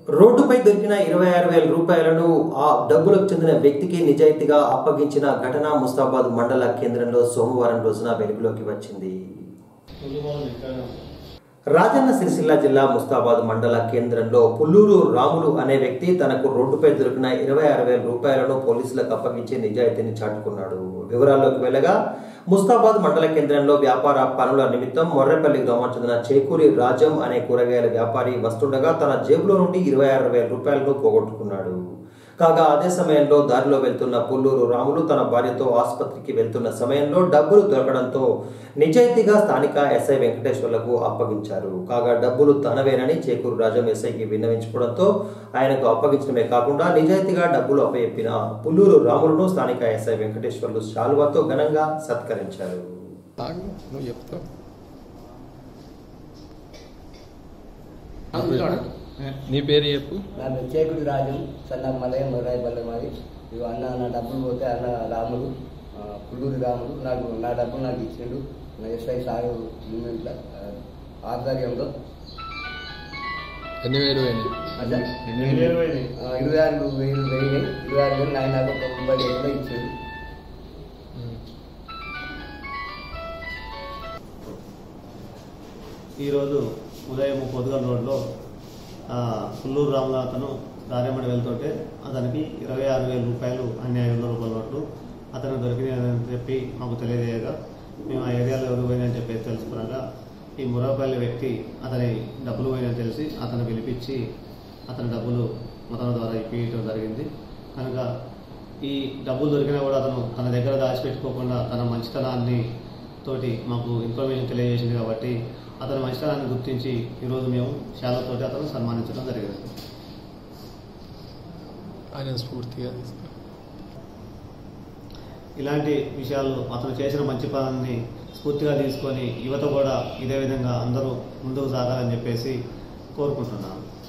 రోడ్డుపై దొరికిన ఇరవై ఆరు వేల రూపాయలను ఆ డబ్బులకు చెందిన వ్యక్తికి నిజాయితీగా అప్పగించిన ఘటన ముస్తాబాద్ మండల కేంద్రంలో సోమవారం రోజున వెలుగులోకి వచ్చింది రాజన్న సిరిసిల్ల జిల్లా ముస్తాబాద్ మండల కేంద్రంలో పుల్లూరు రాములు అనే వ్యక్తి తనకు రోడ్డుపై దొరికిన ఇరవై ఆరు వేల రూపాయలను పోలీసులకు అప్పగించి నిజాయితీని చాటుకున్నాడు వివరాల్లోకి వెళ్ళగా ముస్తాబాద్ మండల కేంద్రంలో వ్యాపార పనుల నిమిత్తం మొర్రెపల్లి గ్రామం చెందిన చేకూరి రాజం అనే కూరగాయల వ్యాపారి వస్తుండగా తన జేబులో నుండి ఇరవై ఆరు వేల రూపాయలను పోగొట్టుకున్నాడు కాగా అదే సమయంలో దారిలో వెళ్తున్న పుల్లూరు రాములు తన భార్యతో ఆసుపత్రికి వెళ్తున్న సమయంలో డబ్బులు దొరకడంతో నిజాయితీగా స్థానిక ఎస్ఐ వెంకటేశ్వర్లకు అప్పగించారు కాగా డబ్బులు తనవేనని చేకూరు రాజం ఎస్ఐకి విన్నవించుకోవడంతో ఆయనకు అప్పగించడమే కాకుండా నిజాయితీగా డబ్బులు అప్పచెప్పిన పుల్లూరు రాములను స్థానిక ఎస్ఐ వెంకటేశ్వర్లు శాలువాతో ఘనంగా సత్కరించారు ఆగు, నువ్వు చెప్తావు నీ పేరు చెప్పు నా పేరు చేకుడి రాజు సన్న మలయం మొరాయి పల్లె మాది ఇవి అన్న నా డబ్బులు పోతే అన్న రాముడు ఆ, పుల్లూరి రాముడు నాకు నా డబ్బులు నాకు ఇచ్చిండు నా ఎస్ఐ సాగు మూమెంట్ల ఆధ్వర్యంలో ఎన్ని వేలు పోయినాయి అట్లా ఆ, ఇరవై ఆరు వేలు వేయినాయి ఇరవై ఆరు వేలు ఆయన నాకు ఒక ముప్పై వేలు కూడా ఇచ్చిండు ఉమ్. ఈరోజు ఉదయం పొద్దుగల రోడ్లో ఆ, పుల్లూరు రాములు అతను దారేమడి వెళ్తుంటే అతనికి ఇరవై ఆరు వేల రూపాయలు అన్యాయ వందల రూపాయల నోట్లు అతను దొరికినాయని చెప్పి మాకు తెలియజేయగా మేము ఆ ఏరియాలో ఎవరు పోయినని చెప్పి తెలుసుకున్నాక ఈ మురాపల్లి వ్యక్తి అతని డబ్బులు పోయినని తెలిసి అతను పిలిపించి అతని డబ్బులు మొత్తం ద్వారా ఇప్పించడం జరిగింది కనుక ఈ డబ్బులు దొరికినా కూడా అతను తన దగ్గర దాచిపెట్టుకోకుండా తన మంచితనాన్ని తోటి మాకు ఇన్ఫర్మేషన్ తెలియజేసింది కాబట్టి అతని మంచితనాన్ని గుర్తించి ఈరోజు మేము శాలతోటి అతను సన్మానించడం జరిగింది ఆయన స్ఫూర్తిగా తీసుకో ఇలాంటి విషయాలు అతను చేసిన మంచి పనాన్ని స్ఫూర్తిగా తీసుకొని యువత కూడా ఇదే విధంగా అందరూ ముందుకు సాగాలని చెప్పేసి కోరుకుంటున్నాను